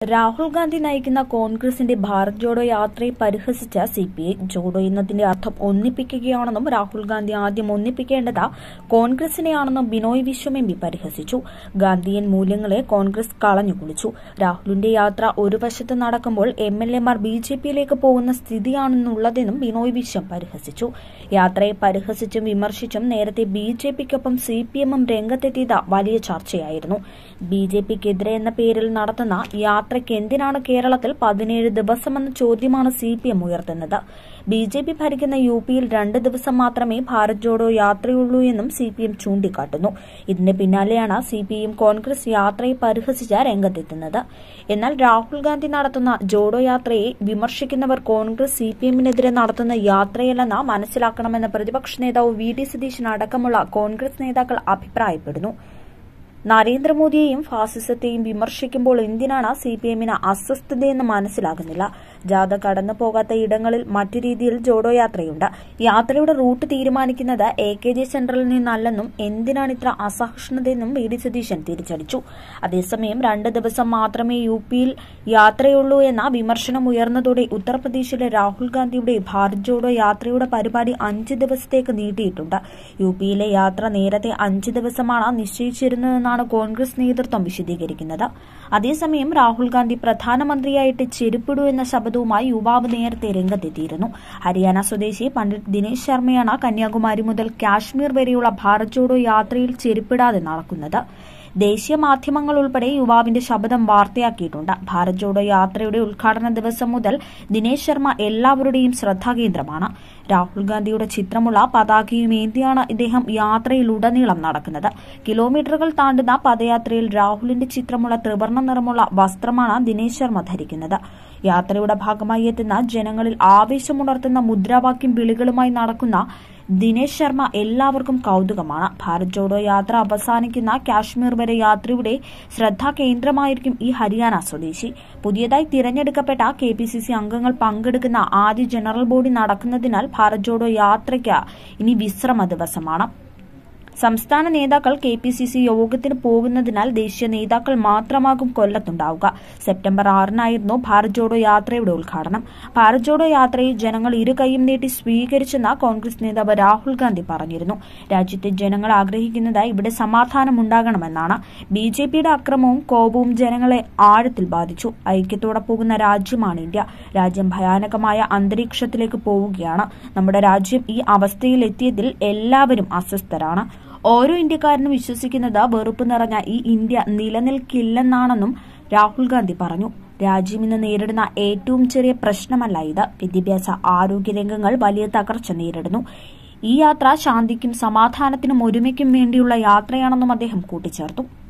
രാഹുൽ ഗാന്ധി നയിക്കുന്ന കോൺഗ്രസിന്റെ ഭാരത് ജോഡോ യാത്രയെ പരിഹസിച്ച സി പി ഐ ജോഡോ എന്നതിന്റെ അർത്ഥം ഒന്നിപ്പിക്കുകയാണെന്നും രാഹുൽ ഗാന്ധി ആദ്യം ഒന്നിപ്പിക്കേണ്ടത് കോൺഗ്രസിനെയാണെന്നും ബിനോയ് വിശ്വം എം പി പരിഹസിച്ചു ഗാന്ധിയൻ മൂല്യങ്ങളെ കോൺഗ്രസ് കളഞ്ഞുകുളിച്ചു രാഹുലിന്റെ യാത്ര ഒരു വശത്ത് നടക്കുമ്പോൾ എം എൽ എമാർ ബി ജെ പിയിലേക്ക് പോകുന്ന സ്ഥിതിയാണെന്നുള്ളതെന്നും ബിനോയ് വിശ്വം പരിഹസിച്ചു യാത്രയെ പരിഹസിച്ചും വിമർശിച്ചും നേരത്തെ ബി ജെ പിക്കൊപ്പം സി പി എമ്മും രംഗത്തെത്തിയത് വലിയ ചർച്ചയായിരുന്നു ബി ജെ പിക്കെതിരെ എന്ന പേരിൽ നടത്തുന്ന യാത്രയ്ക്ക് എന്തിനാണ് കേരളത്തിൽ പതിനേഴ് ദിവസമെന്ന ചോദ്യമാണ് സി പി എം ഉയർത്തുന്നത് ബി ജെ പി ഭരിക്കുന്ന യു പിയിൽ രണ്ട് ദിവസം മാത്രമേ ഭാരത് ജോഡോ യാത്രയുള്ളൂ എന്നും സി പി എം ചൂണ്ടിക്കാട്ടുന്നു ഇതിന് പിന്നാലെയാണ് സി പി എം കോൺഗ്രസ് യാത്രയെ പരിഹസിച്ച് രംഗത്തെത്തുന്നത് എന്നാൽ രാഹുൽ ഗാന്ധി നടത്തുന്ന ജോഡോ യാത്രയെ വിമർശിക്കുന്നവർ കോൺഗ്രസ് സി പി എമ്മിനെതിരെ നടത്തുന്ന യാത്രയല്ലെന്ന് മനസ്സിലാക്കണമെന്ന് പ്രതിപക്ഷ നേതാവ് വി ഡി സതീശൻ അടക്കമുള്ള കോൺഗ്രസ് നേതാക്കൾ അഭിപ്രായപ്പെടുന്നു നരേന്ദ്രമോദിയെയും ഫാസിസത്തെയും വിമർശിക്കുമ്പോൾ എന്തിനാണ് സി പി എമ്മിന് അസ്വസ്ഥതയെന്ന് മനസ്സിലാകുന്നില്ല ജാഥ കടന്നു പോകാത്ത ഇടങ്ങളിൽ മറ്റു രീതിയിൽ ജോഡോ യാത്രയുണ്ട് യാത്രയുടെ റൂട്ട് തീരുമാനിക്കുന്നത് എ കെ ജി സെന്ററിൽ നിന്നല്ലെന്നും എന്തിനാണ് ഇത്ര അസഹിഷ്ണുതയെന്നും വി ഡി സതീശൻ തിരിച്ചടിച്ചു അതേസമയം രണ്ട് ദിവസം മാത്രമേ യു പിയിൽ യാത്രയുള്ളൂ എന്ന വിമർശനം ഉയർന്നതോടെ ഉത്തർപ്രദേശിലെ രാഹുൽ ഗാന്ധിയുടെ ഭാരത് ജോഡോ യാത്രയുടെ പരിപാടി അഞ്ച് ദിവസത്തേക്ക് നീട്ടിയിട്ടുണ്ട് യു പിയിലെ യാത്ര നേരത്തെ അഞ്ച് ദിവസമാണ് നിശ്ചയിച്ചിരുന്നതെന്നാണ് കോൺഗ്രസ് നേതൃത്വം വിശദീകരിക്കുന്നത് അതേസമയം രാഹുൽ ഗാന്ധി പ്രധാനമന്ത്രിയായിട്ട് ചെരുപ്പിടൂ എന്ന ശബ്ദവുമായി യുവാവ് നേരത്തെ രംഗത്തെത്തിയിരുന്നു ഹരിയാന സ്വദേശി പണ്ഡിറ്റ് ദിനേശ് ശർമ്മയാണ് കന്യാകുമാരി മുതൽ കാശ്മീർ വരെയുള്ള ഭാരത് ജോഡോ യാത്രയിൽ ചെരുപ്പിടാതെ നടക്കുന്നത് ദേശീയ മാധ്യമങ്ങൾ ഉൾപ്പെടെ യുവാവിന്റെ ശബ്ദം വാർത്തയാക്കിയിട്ടുണ്ട് ഭാരത് ജോഡോ യാത്രയുടെ ഉദ്ഘാടന ദിവസം മുതൽ ദിനേശ് ശർമ്മ എല്ലാവരുടെയും ശ്രദ്ധാകേന്ദ്രമാണ് രാഹുൽ ഗാന്ധിയുടെ ചിത്രമുള്ള പതാകയും ഏന്തിയാണ് ഇദ്ദേഹം യാത്രയിലുടനീളം നടക്കുന്നത് കിലോമീറ്ററുകൾ താണ്ടുന്ന പദയാത്രയിൽ രാഹുലിന്റെ ചിത്രമുള്ള ത്രിവർണ്ണ നിറമുള്ള വസ്ത്രമാണ് ദിനേശ് ശർമ്മ ധരിക്കുന്നത് യാത്രയുടെ ഭാഗമായി എത്തുന്ന ജനങ്ങളിൽ ആവേശമുണർത്തുന്ന മുദ്രാവാക്യം വിളികളുമായി നടക്കുന്ന ദിനേശ് ശർമ്മ എല്ലാവർക്കും കൌതുകമാണ് ഭാരത് ജോഡോ യാത്ര അവസാനിക്കുന്ന കാശ്മീർ വരെ യാത്രയുടെ ശ്രദ്ധാകേന്ദ്രമായിരിക്കും ഈ ഹരിയാന സ്വദേശി പുതിയതായി തിരഞ്ഞെടുക്കപ്പെട്ട കെ പി സി സി അംഗങ്ങൾ പങ്കെടുക്കുന്ന ആദ്യ ജനറൽ ബോഡി നടക്കുന്നതിനാൽ ഭാരത് ജോഡോ യാത്രയ്ക്ക് ഇനി വിശ്രമ ദിവസമാണ് സംസ്ഥാന നേതാക്കൾ കെ പി സി സി യോഗത്തിന് പോകുന്നതിനാൽ ദേശീയ നേതാക്കൾ മാത്രമാകും കൊല്ലത്തുണ്ടാവുക സെപ്റ്റംബർ ആറിനായിരുന്നു ഭാരത് ജോഡോ യാത്രയുടെ ഉദ്ഘാടനം ഭാരത് ജോഡോ യാത്രയെ ജനങ്ങൾ ഇരു കൈയും നീട്ടി സ്വീകരിച്ചെന്ന് കോൺഗ്രസ് നേതാവ് രാഹുൽ ഗാന്ധി പറഞ്ഞിരുന്നു രാജ്യത്തെ ജനങ്ങൾ ആഗ്രഹിക്കുന്നത് ഇവിടെ സമാധാനം ഉണ്ടാകണമെന്നാണ് ബി ജെ പിയുടെ അക്രമവും കോപവും ജനങ്ങളെ ആഴത്തിൽ ബാധിച്ചു ഐക്യത്തോടെ പോകുന്ന രാജ്യമാണ് ഇന്ത്യ രാജ്യം ഭയാനകമായ അന്തരീക്ഷത്തിലേക്ക് പോവുകയാണ് നമ്മുടെ രാജ്യം ഈ അവസ്ഥയിൽ എത്തിയതിൽ എല്ലാവരും അസ്വസ്ഥരാണ് ഓരോ ഇന്ത്യക്കാരനും വിശ്വസിക്കുന്നത് വെറുപ്പ് നിറഞ്ഞ ഈ ഇന്ത്യ നിലനിൽക്കില്ലെന്നാണെന്നും രാഹുൽ ഗാന്ധി പറഞ്ഞു രാജ്യം ഇന്ന് നേരിടുന്ന ഏറ്റവും ചെറിയ പ്രശ്നമല്ല ഇത് വിദ്യാഭ്യാസ ആരോഗ്യ രംഗങ്ങൾ വലിയ തകർച്ച നേരിടുന്നു ഈ യാത്ര ശാന്തിക്കും സമാധാനത്തിനും ഒരുമയ്ക്കും വേണ്ടിയുള്ള യാത്രയാണെന്നും അദ്ദേഹം കൂട്ടിച്ചേർത്തു